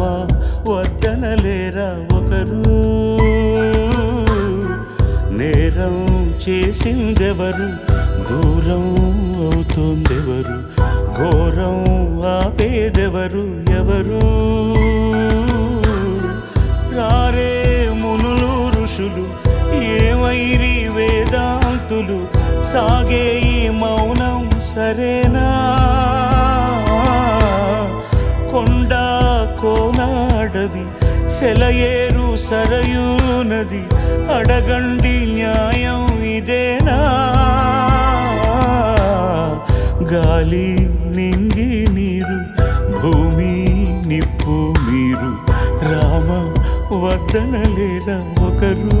వద్దనలేరా ఒకరు నేరం చేసిందెవరు దూరం అవుతోందెవరు ఘోరం ఆపేదెవరు ఎవరు రారే మునులు ఋషులు ఏమైరి వేదాంతులు సాగే ఈ మౌనం సరేనా కొండ కోనాడవి సెలయేరు సరయూ నది అడగండి న్యాయం ఇదేనా గాలి నింగి నీరు భూమి నిప్పు మీరు రామ వద్దనలేరా ఒకరు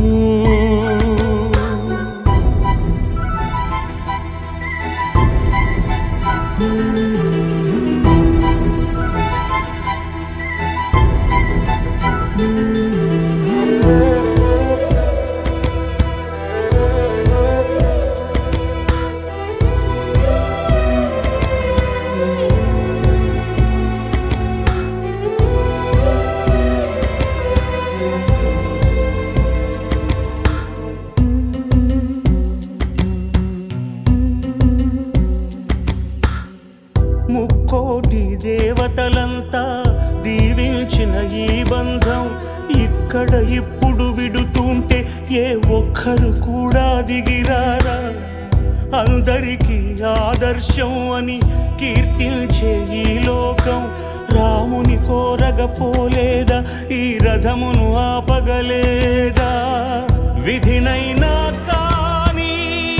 ముక్కోటి దేవతలంతా దీవించిన ఈ బంధం ఇక్కడ ఇప్పుడు విడుతుంటే ఏ ఒక్కరు కూడా దిగిరారా అందరికీ ఆదర్శం అని కీర్తించే ఈ లోకం రాముని కోరగపోలేదా ఈ రథమును ఆపగలేదా విధినైనా కానీ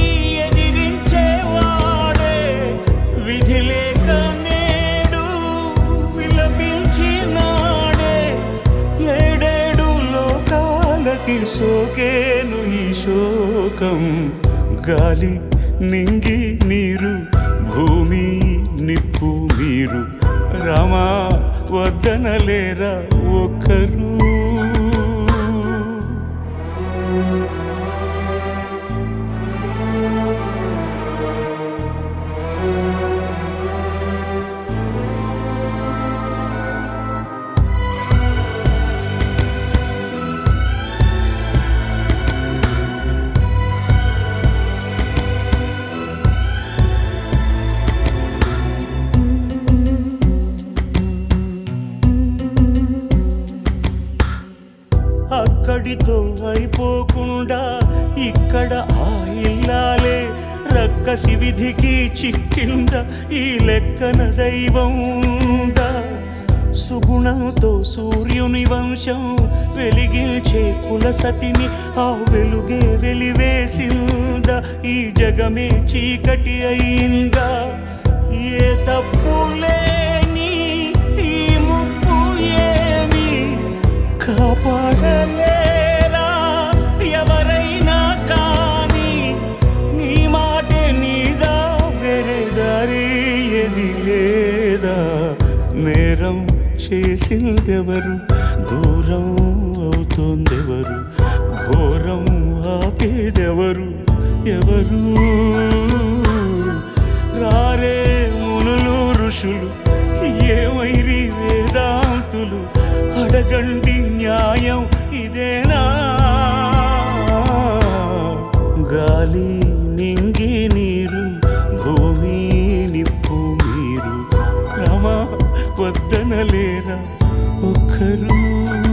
ఎదిరించేవాడే విధి లేక నేడు విలపించినాడే ఏడేడు లోకాలకి సోకేను ఈ శోకం గాలి నింగి నీరు భూమి నిప్పు మీరు రమా వద్దనలేరా ఒక్కరు అక్కడితో అయిపోకుండా ఇక్కడ ఆ ఇల్లాలే రక్కసి విధికి చిక్కింద ఈ లెక్కన దైవం ఉందా సుగుణంతో సూర్యుని వంశం వెలిగించే కులసతిని ఆ వెలుగే వెలివేసిందా ఈ జగమే చీకటి అయిందా ఏ తప్పు లేని ఈ ముప్పు ఏమి కాపాడలేరా ఎవరైనా కానీ నీ మాటే నీదా వేరే దారి ఎది లేదా నేరం చేసిందెవరు దూరం అవుతోందెవరు ఘోరం ఆపేదెవరు ఎవరు రారే మునులు ఋషులు ఏమైరి వేదాంతులు అడగండి న్యాయం ఇదేనా గాలి నింగి నీరు భూమి నిప్పు మీరు రమ వద్దనలేరా ఒక్కరు